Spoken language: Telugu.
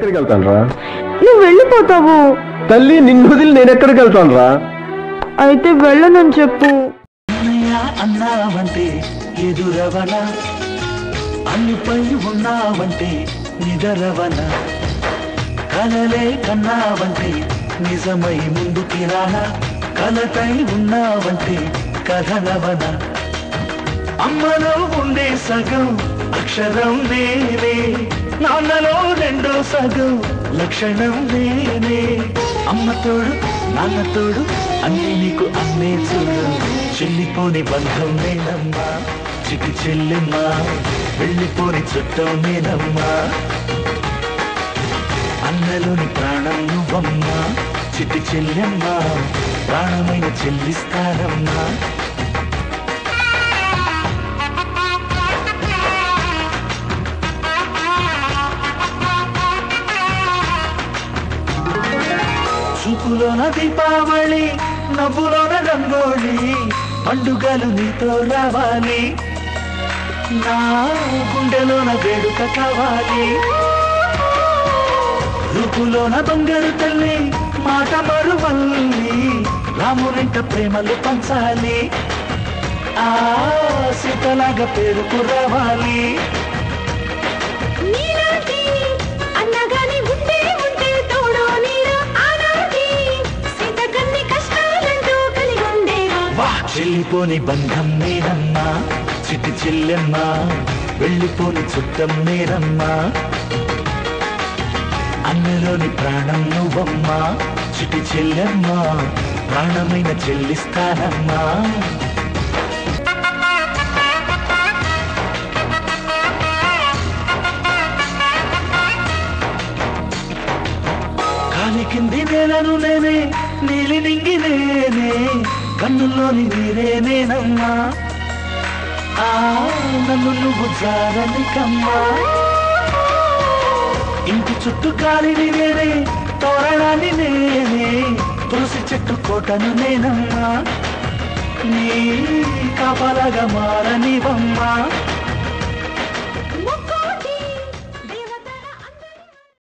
ఎక్కడికి వెళ్తాను రా నువ్వు వెళ్ళిపోతావు తల్లి నిన్ను వదిలి నేను ఎక్కడికి వెళ్తాను రా అయితే వెళ్ళనని చెప్పు అన్నయ్య అన్నావంటే ఎదురవన అన్నిపై ఉన్నావంటే నిదరవన కలలే కన్నావంటే నిజమై ముందుకి రానా కలతై ఉన్నావంటే కథలవన అమ్మలో ఉండే సగం అక్షరం నేనే నాన్నలో రెండో సగం లక్షణం నేనే అమ్మ తోడు నాన్న తోడు అన్ని నీకు అన్నే చూడు చెల్లిపోని బంధం నేనమ్మా చిటి చెల్లెమ్మా వెళ్ళిపోని చుట్టం నేనమ్మా అన్నలోని ప్రాణం నువ్వమ్మా చిటి చెల్లెమ్మా ప్రాణమైన చెల్లిస్తానమ్మా చూపులోన దీపావళి నవ్వులోన రంగోళి పండుగలు నీతో రావాలి నా గుండెలోన వేడుక కావాలి రూపులోన బంగారు తల్లి మాట మరువల్లి రామునింట ప్రేమలు పంచాలి ఆ సీతలాగా పేరుకు రావాలి నీలాంటి అన్నగాని ఉంటే ఉంటే తోడు నీరు ఆనాటి సీత కన్ని కష్టాలంటూ కలిగి ఉండేవా వా చెల్లిపోని బంధం నేనమ్మా చిట్టి చెల్లెమ్మా వెళ్ళిపోని చుట్టం నేనమ్మా అన్నలోని ప్రాణం నువ్వమ్మా చిట్టి చెల్లెమ్మా ప్రాణమైన చెల్లిస్తానమ్మా కాలి కింది నేలను నేనే నీలి నింగి నేనే కన్నుల్లోని నీరే నేనమ్మా ఆ నన్ను నువ్వు జారనికమ్మా ఇంటి చుట్టూ గాలిని నేనే తోరణాన్ని నేనే తులసి చెట్టు కోటను నేనమ్మా నీ కాపలాగా మారనివమ్మా